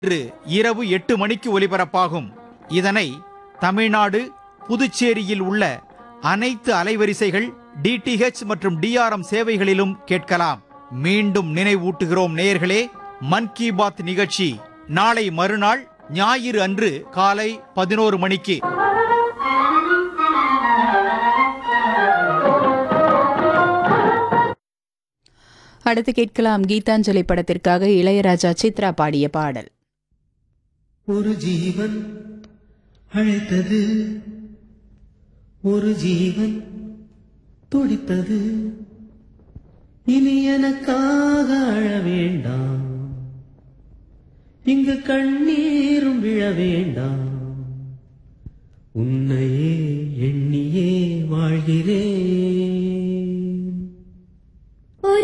இன்று இரவு எட்டு மணிக்கு ஒலிபரப்பாகும் இதனை தமிழ்நாடு புதுச்சேரியில் உள்ள அனைத்து அலைவரிசைகள் டிடிஹெச் மற்றும் டிஆர்எம் சேவைகளிலும் கேட்கலாம் மீண்டும் நினைவூட்டுகிறோம் நேயர்களே மன் கி பாத் நிகழ்ச்சி நாளை மறுநாள் ஞாயிறு அன்று காலை பதினோரு மணிக்கு அடுத்து கேட்கலாம் கீதாஞ்சலி படத்திற்காக இளையராஜா சித்ரா பாடிய பாடல் ஒரு ஜீவன் அழைத்தது ஒரு ஜீவன் துடித்தது இனி எனக்காக அழ வேண்டாம் இங்கு கண்ணீரும் விழ வேண்டாம் உன்னையே எண்ணியே வாழ்கிறேன்